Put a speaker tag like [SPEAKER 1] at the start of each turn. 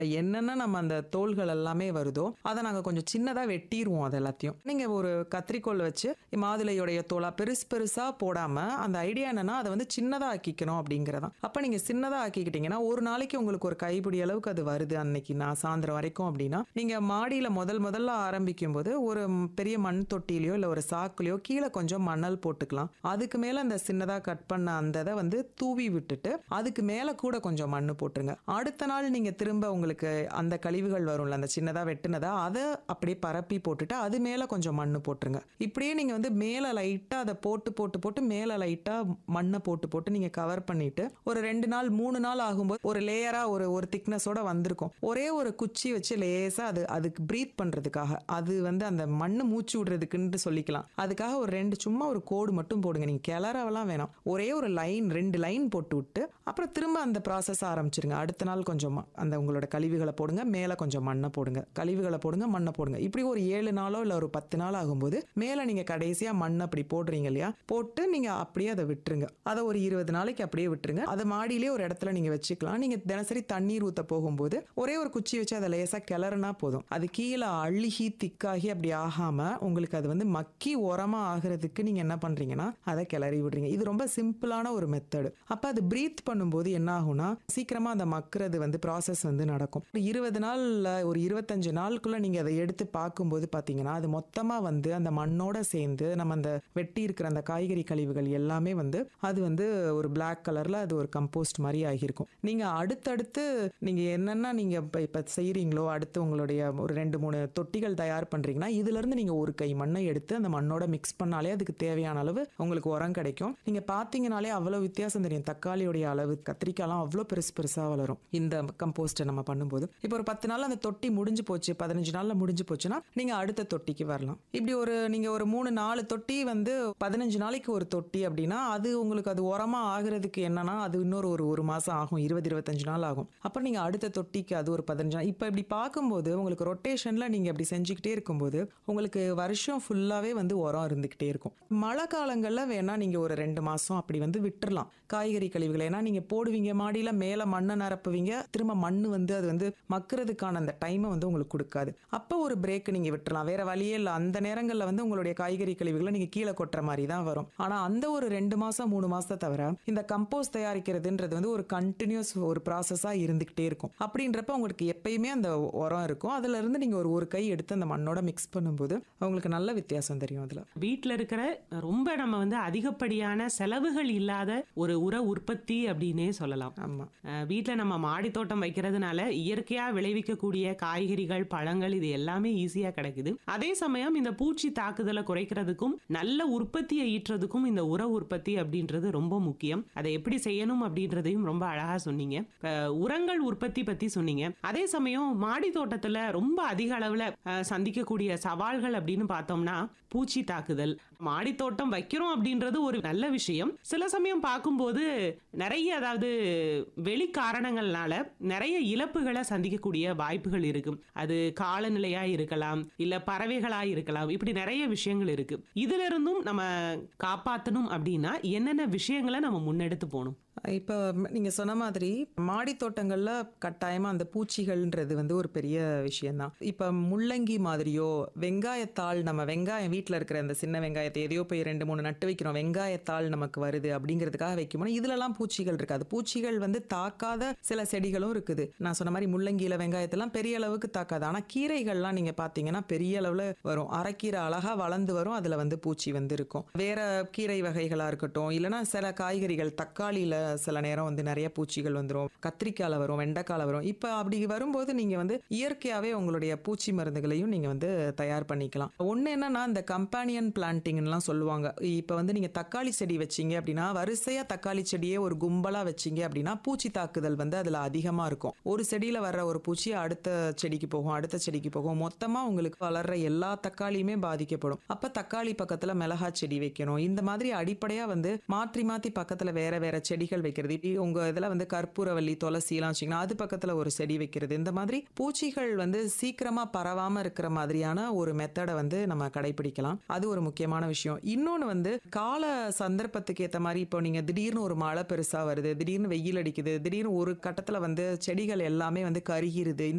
[SPEAKER 1] என்னென்ன நம்ம அந்த தோள்கள் எல்லாமே வருதோ அதை நாங்கள் கொஞ்சம் சின்னதாக வெட்டிடுவோம் அது எல்லாத்தையும் நீங்கள் ஒரு கத்திரிக்கோல் வச்சு மாதுளையுடைய தோலா பெருசு பெருசாக போடாமல் அந்த ஐடியா என்னன்னா அதை வந்து சின்னதாக ஆக்கிக்கணும் அப்படிங்கிறதான் அப்போ நீங்கள் சின்னதாக ஆக்கிக்கிட்டீங்கன்னா ஒரு நாளைக்கு உங்களுக்கு ஒரு கைப்பிடி அளவுக்கு அது வருது அன்னைக்கு நான் சாயந்தரம் வரைக்கும் அப்படின்னா நீங்கள் மாடியில் முதல் முதல்ல ஆரம்பிக்கும் போது ஒரு ம், பெரிய மண் தொட்டிலையோ இல்லை ஒரு சாக்குலையோ கீழே கொஞ்சம் மணல் போட்டுக்கலாம் அதுக்கு மேலே அந்த சின்னதாக கட் பண்ண அந்த இதை வந்து தூவி விட்டுட்டு அதுக்கு மேலே கூட கொஞ்சம் மண் போட்டுருங்க அடுத்த நாள் நீங்கள் திரும்ப உங்களுக்கு அந்த கழிவுகள் வரும்ல அந்த சின்னதாக வெட்டுனதா அதை அப்படியே பரப்பி போட்டுட்டு அது மேலே கொஞ்சம் மண் போட்டுருங்க இப்படியே நீங்கள் வந்து மேலே லைட்டாக அதை போட்டு போட்டு போட்டு மேலே லைட்டாக மண்ணை போட்டு போட்டு நீங்கள் கவர் பண்ணிட்டு ஒரு ரெண்டு நாள் மூணு நாள் ஆகும்போது ஒரு லேயராக ஒரு ஒரு திக்னஸோட வந்திருக்கும் ஒரே ஒரு குச்சி வச்சு லேசாக அது அதுக்கு ப்ரீத் பண்ணுறதுக்காக அது வந்து அந்த மண்ணு மூச்சு விடுறதுக்குன்ட்டு சொல்லிக்கலாம் அதுக்காக ஒரு ரெண்டு சும்மா ஒரு கோடு மட்டும் போடுங்க நீங்கள் கிளறவெல்லாம் வேணாம் ஒரே ஒரு லைன் ரெண்டு லைன் போட்டு விட்டு அப்புறம் திரும்ப அந்த ப்ராசஸ் ஆரம்பிச்சிருங்க அடுத்த நாள் கொஞ்சம் ம- அந்த உங்களோட கழிவுகளை போடுங்க மேலே கொஞ்சம் மண்ணை போடுங்க கழிவுகளை போடுங்க மண்ணை போடுங்க இப்படி ஒரு ஏழு நாளோ இல்லை ஒரு பத்து நாள் ஆகும்போது மேலே நீங்கள் கடைசியாக மண் அப்படி போடுறீங்க இல்லையா போட்டு நீங்கள் அப்படியே அதை விட்டுருங்க அதை ஒரு இருபது நாளைக்கு அப்படியே விட்டுருங்க அதை மாடியிலே ஒரு இடத்துல நீங்கள் வச்சுக்கலாம் நீங்கள் தினசரி தண்ணீர் ஊற்ற போகும்போது ஒரே ஒரு குச்சி வச்சு அதை லேசாக கிளறுனா போதும் அது கீழே அழுகி திக்காகி அப்படி ஆகாமல் உங்களுக்கு அது வந்து மக்கி உரமாக ஆகிறதுக்கு நீங்கள் என்ன பண்ணுறீங்கன்னா அதை கிளறி விடுறீங்க இது ரொம்ப சிம்பிளான ஒரு மெத்தடு அப்போ அது ப்ரீத் பண்ணும்போது என்ன ஆகும்னா சீக்கிரமாக அந்த மக்கிறது வந்து ப்ராசஸ் வந்து நடக்கும் ஒரு இருபது நாள்ல ஒரு இருபத்தஞ்சு நாளுக்குள்ள நீங்கள் அதை எடுத்து பார்க்கும்போது பார்த்தீங்கன்னா அது மொத்தமாக வந்து அந்த மண்ணோட சேர்ந்து நம்ம அந்த வெட்டி இருக்கிற அந்த காய்கறி கழிவுகள் எல்லாமே வந்து அது வந்து ஒரு Black கலரில் அது ஒரு கம்போஸ்ட் மாதிரி ஆகியிருக்கும் நீங்கள் அடுத்தடுத்து நீங்கள் என்னென்ன நீங்கள் இப்போ இப்போ செய்கிறீங்களோ அடுத்து உங்களுடைய ஒரு ரெண்டு மூணு தொட்டிகள் தயார் பண்ணுறீங்கன்னா இதுலேருந்து நீங்கள் ஒரு கை மண்ணை எடுத்து அந்த மண்ணோட மிக்ஸ் பண்ணாலே அதுக்கு தேவையான அளவு உங்களுக்கு உரம் கிடைக்கும் நீங்கள் பார்த்தீங்கனாலே அவ்வளோ வித்தியாசம் தெரியும் தக்காளியுடைய அளவு கத்திரிக்காய்லாம் அவ்வளோ பெருசு பெருசாக வளரும் இந்த கம்போஸ்ட்டை நம்ம பண்ணும்போது இப்போ ஒரு பத்து நாள் அந்த தொட்டி முடிஞ்சு போச்சு பதினஞ்சு நாளில் முடிஞ்சு போச்சுன்னா நீங்கள் அடுத்த தொட்டிக்கு வரலாம் இப்படி ஒரு நீங்கள் ஒரு மூணு நாலு தொட்டி வந்து பதினஞ்சு நாளைக்கு ஒரு தொட்டி அப்படின்னா அது உங்களுக்கு அது உரமாக ஆகுறதுக்கு என்னன்னா அது இன்னொரு ஒரு ஒரு மாதம் ஆகும் இருபது இருபத்தஞ்சு நாள் ஆகும் அப்புறம் நீங்கள் அடுத்த தொட்டிக்கு அது ஒரு பதினஞ்சு நாள் இப்போ இப்படி பார்க்கும்போது உங்களுக்கு ரொட்டேஷனில் நீங்கள் இப்படி செஞ்சுக்கிட்டே இருக்கும்போது உங்களுக்கு வருஷம் ஃபுல்லாகவே வந்து உரம் இருந்துக்கிட்டே இருக்கும் மழை காலங்களில் வேணா நீங்கள் ஒரு ரெண்டு மாதம் அப்படி வந்து விட்டுறலாம் காய்கறி கழிவுகளை ஏன்னா நீங்கள் போடுவீங்க மாடியில் மேலே மண்ணை நிரப்புவீங்க திரும்ப மண் வந்து அது வந்து மக்கிறதுக்கான அந்த டைமை வந்து உங்களுக்கு கொடுக்காது அப்போ ஒரு பிரேக் நீங்கள் விட்டுறலாம் வேற வழியே இல்லை அந்த நேரங்களில் வந்து உங்களுடைய காய்கறி கழிவுகளை நீங்கள் கீழே கொட்டுற மாதிரி தான் வரும் ஆனால் அந்த ஒரு ரெண்டு மாதம் மூணு மாதத்தை தவிர இந்த கம்போஸ்ட் தயாரிக்கிறதுன்றது வந்து ஒரு கண்டினியூஸ் ஒரு ப்ராசஸாக இருந்துக்கிட்டே இருக்கும் அப்படின்றப்ப உங்களுக்கு எப்பயுமே அந்த உரம் இருக்கும் அதுல இருந்து நீங்கள் ஒரு ஒரு கை எடுத்து அந்த மண்ணோட மிக்ஸ் பண்ணும்போது உங்களுக்கு நல்ல வித்தியாசம் தெரியும் அதில்
[SPEAKER 2] வீட்ல இருக்கிற ரொம்ப நம்ம வந்து அதிகப்படியான செலவுகள் இல்லாத ஒரு உர உற்பத்தி அப்படின்னே சொல்லலாம்
[SPEAKER 1] ஆமாம்
[SPEAKER 2] அஹ் வீட்ல நம்ம மாடி தோட்டம் வைக்கிறதுனால இயற்கையா விளைவிக்கக்கூடிய காய்கறிகள் பழங்கள் இது எல்லாமே ஈஸியா கிடைக்குது அதே சமயம் இந்த பூச்சி தாக்குதலை குறைக்கிறதுக்கும் நல்ல உற்பத்தியை ஈட்டுறதுக்கும் இந்த உர உற்பத்தி அப்படின்றது ரொம்ப முக்கியம் அதை எப்படி செய்யணும் அப்படின்றதையும் ரொம்ப அழகா சொன்னீங்க இப்ப உரங்கள் உற்பத்தி பத்தி சொன்னீங்க அதே சமயம் மாடி தோட்டத்துல ரொம்ப அதிக அளவுல அஹ், சந்திக்கக்கூடிய சவால்கள் அப்படின்னு பார்த்தோம்னா பூச்சி தாக்குதல் மாடி தோட்டம் வைக்கிறோம் அப்படின்றது ஒரு நல்ல விஷயம் சில சமயம் பார்க்கும்போது நிறைய அதாவது வெளி காரணங்கள்னால நிறைய இழப்புகளை சந்திக்கக்கூடிய வாய்ப்புகள் இருக்கு அது காலநிலையா இருக்கலாம் இல்ல பறவைகளா இருக்கலாம் இப்படி நிறைய விஷயங்கள் இருக்கு இதுல இருந்தும் நம்ம காப்பாத்தணும் அப்படின்னா என்னென்ன விஷயங்களை நம்ம முன்னெடுத்து போகணும்
[SPEAKER 1] இப்போ நீங்கள் சொன்ன மாதிரி மாடி தோட்டங்களில் கட்டாயமாக அந்த பூச்சிகள்ன்றது வந்து ஒரு பெரிய விஷயம்தான் இப்போ முள்ளங்கி மாதிரியோ வெங்காயத்தாள் நம்ம வெங்காயம் வீட்டில் இருக்கிற அந்த சின்ன வெங்காயத்தை எதையோ போய் ரெண்டு மூணு நட்டு வைக்கிறோம் வெங்காயத்தாள் நமக்கு வருது அப்படிங்கிறதுக்காக வைக்கும்போது இதுலலாம் பூச்சிகள் இருக்காது பூச்சிகள் வந்து தாக்காத சில செடிகளும் இருக்குது நான் சொன்ன மாதிரி முள்ளங்கியில் வெங்காயத்தெல்லாம் பெரிய அளவுக்கு தாக்காது ஆனால் கீரைகள்லாம் நீங்கள் பார்த்தீங்கன்னா பெரிய அளவில் வரும் அரைக்கீரை அழகாக வளர்ந்து வரும் அதில் வந்து பூச்சி வந்து இருக்கும் வேற கீரை வகைகளாக இருக்கட்டும் இல்லைன்னா சில காய்கறிகள் தக்காளியில் சில நேரம் வந்து நிறைய பூச்சிகள் வந்துடும் கத்திரிக்காயில் வரும் வெண்டைக்காயில் வரும் இப்போ அப்படி வரும்போது நீங்கள் வந்து இயற்கையாகவே உங்களுடைய பூச்சி மருந்துகளையும் நீங்கள் வந்து தயார் பண்ணிக்கலாம் ஒன்று என்னன்னா இந்த கம்பானியன் பிளான்டிங்லாம் சொல்லுவாங்க இப்போ வந்து நீங்கள் தக்காளி செடி வச்சீங்க அப்படின்னா வரிசையாக தக்காளி செடியே ஒரு கும்பலாக வச்சீங்க அப்படின்னா பூச்சி தாக்குதல் வந்து அதில் அதிகமாக இருக்கும் ஒரு செடியில் வர்ற ஒரு பூச்சி அடுத்த செடிக்கு போகும் அடுத்த செடிக்கு போகும் மொத்தமாக உங்களுக்கு வளர்ற எல்லா தக்காளியுமே பாதிக்கப்படும் அப்போ தக்காளி பக்கத்தில் மிளகா செடி வைக்கணும் இந்த மாதிரி அடிப்படையாக வந்து மாற்றி மாற்றி பக்கத்தில் வேற வேற செடிகள் செடிகள் வைக்கிறது இப்படி உங்க இதுல வந்து கற்பூரவல்லி துளசி எல்லாம் வச்சீங்கன்னா அது பக்கத்துல ஒரு செடி வைக்கிறது இந்த மாதிரி பூச்சிகள் வந்து சீக்கிரமா பரவாம இருக்கிற மாதிரியான ஒரு மெத்தடை வந்து நம்ம கடைபிடிக்கலாம் அது ஒரு முக்கியமான விஷயம் இன்னொன்னு வந்து கால சந்தர்ப்பத்துக்கு ஏத்த மாதிரி இப்போ நீங்க திடீர்னு ஒரு மழை பெருசா வருது திடீர்னு வெயில் அடிக்குது திடீர்னு ஒரு கட்டத்துல வந்து செடிகள் எல்லாமே வந்து கருகிருது